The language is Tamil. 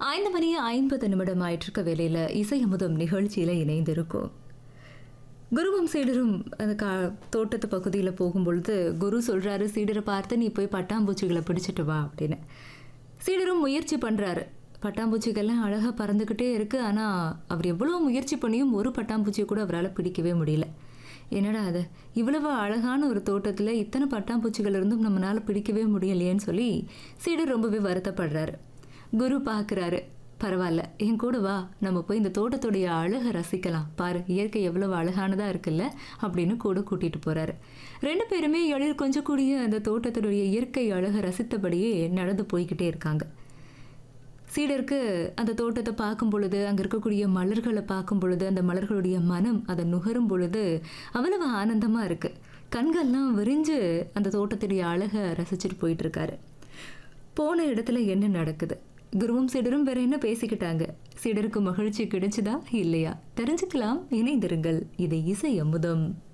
ஐந்து மணி ஐம்பது நிமிடம் ஆயிட்டிருக்க வேலையில் இசை அமுதம் நிகழ்ச்சியில் இணைந்திருக்கும் குருவும் சீடரும் அந்த கா தோட்டத்து பகுதியில் போகும்பொழுது குரு சொல்கிறாரு சீடரை பார்த்து நீ போய் பட்டாம்பூச்சிகளை பிடிச்சிட்டு வா அப்படின்னு சீடரும் முயற்சி பண்ணுறாரு பட்டாம்பூச்சிகள்லாம் அழகாக பறந்துக்கிட்டே இருக்குது ஆனால் அவர் எவ்வளோ முயற்சி பண்ணியும் ஒரு பட்டாம்பூச்சியை கூட அவரால் பிடிக்கவே முடியல என்னடா அது இவ்வளவு அழகான ஒரு தோட்டத்தில் இத்தனை பட்டாம்பூச்சிகள் இருந்தும் நம்மளால் பிடிக்கவே முடியலையேன்னு சொல்லி சீடர் ரொம்பவே வருத்தப்படுறாரு குரு பார்க்குறாரு பரவாயில்ல என் கூட வா நம்ம போய் இந்த தோட்டத்துடைய அழகை ரசிக்கலாம் பாரு இயற்கை எவ்வளவு அழகானதா இருக்குல்ல அப்படின்னு கூட கூட்டிட்டு போறாரு ரெண்டு பேருமே எழில் கொஞ்சம் கூடிய அந்த தோட்டத்துடைய இயற்கை அழகை ரசித்தபடியே நடந்து போய்கிட்டே இருக்காங்க சீடருக்கு அந்த தோட்டத்தை பார்க்கும் பொழுது அங்கே இருக்கக்கூடிய மலர்களை பார்க்கும் பொழுது அந்த மலர்களுடைய மனம் அதை நுகரும் பொழுது அவ்வளவு ஆனந்தமாக இருக்குது கண்கள்லாம் விரிஞ்சு அந்த தோட்டத்துடைய அழகை ரசிச்சுட்டு போயிட்டு இருக்காரு போன இடத்துல என்ன நடக்குது குருவும் சீடரும் வேற என்ன பேசிக்கிட்டாங்க சீடருக்கு மகிழ்ச்சி கிடைச்சுதா இல்லையா தெரிஞ்சுக்கலாம் இணைந்திருங்கள் இது இசை அமுதம்